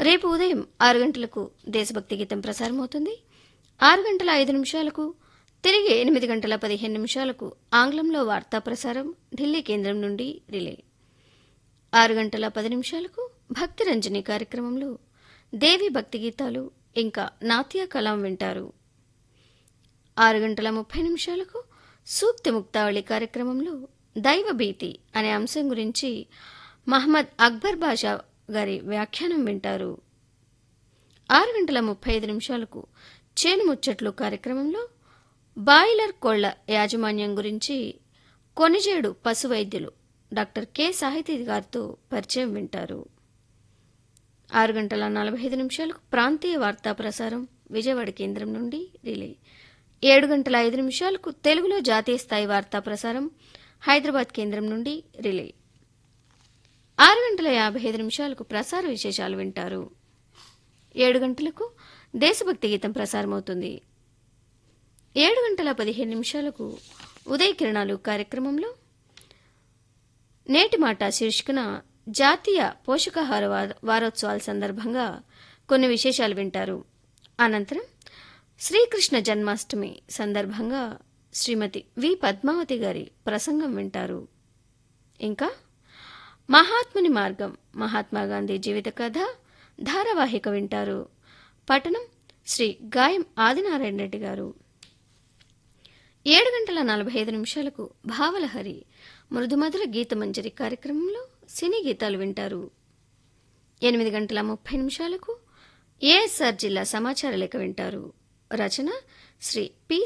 రేపు ఉదయం ఆరు గంటలకు దేశభక్తి గీతం ప్రసారమవుతుంది ఆరు గంటల ఐదు నిమిషాలకు తిరిగి ఎనిమిది గంటల పదిహేను నిమిషాలకు ఆంగ్లంలో వార్తా ప్రసారం ఢిల్లీ కేంద్రం నుండి రిలే ఆరు గంటల పది నిమిషాలకు భక్తి రంజని కార్యక్రమంలో దేవి భక్తి గీతాలు ఇంకా నాట్య కలాం వింటారు ఆరు గంటల ముప్పై నిమిషాలకు సూక్తి ముక్తావళి కార్యక్రమంలో దైవ భీతి అనే అంశం గురించి మహమ్మద్ అక్బర్ బాషా గారి వ్యాఖ్యానం వింటారు ఆరు గంటల ముప్పై ఐదు నిమిషాలకు చేను ముచ్చట్లు కార్యక్రమంలో బాయిలర్ కోళ్ల యాజమాన్యం గురించి కొనిజేడు పశు వైద్యులు డాక్టర్ కె సాహితీ గారితో పరిచయం వింటారు ఆరు గంటల నలభై ఐదు నిమిషాలకు ప్రాంతీయ వార్తా ప్రసారం విజయవాడ కేంద్రం నుండి రిలే ఏడు గంటల ఐదు నిమిషాలకు తెలుగులో జాతీయ స్థాయి వార్తా ప్రసారం హైదరాబాద్ కేంద్రం నుండి రిలే ఆరు గంటల యాభై ఐదు నిమిషాలకు ప్రసార విశేషాలు వింటారు ఏడు గంటలకు దేశభక్తి గీతం ప్రసారమవుతుంది ఏడు గంటల పదిహేను నిమిషాలకు ఉదయ కిరణాలు కార్యక్రమంలో నేటి మాట శీర్షికన జాతీయ పోషకాహార వా- వారోత్సవాల సందర్భంగా కొన్ని విశేషాలు వింటారు అనంతరం శ్రీకృష్ణ జన్మాష్టమి సందర్భంగా శ్రీమతి వి పద్మావతి గారి ప్రసంగం వింటారు ఇంకా మహాత్ముని మార్గం మహాత్మా గాంధీ జీవిత కథ ధారావాహిక వింటారు పఠనం శ్రీ గాయం ఆదినారాయణ రెడ్డి గారు ఏడు గంటల నలభై ఐదు నిమిషాలకు భావలహరి మృదుమధుర గీతమంజరి కార్యక్రమంలో సినీ గీతాలు వింటారు ఎనిమిది గంటల ముప్పై నిమిషాలకు ఏఎస్ఆర్ జిల్లా సమాచార లేఖ వింటారు రచన శ్రీ పి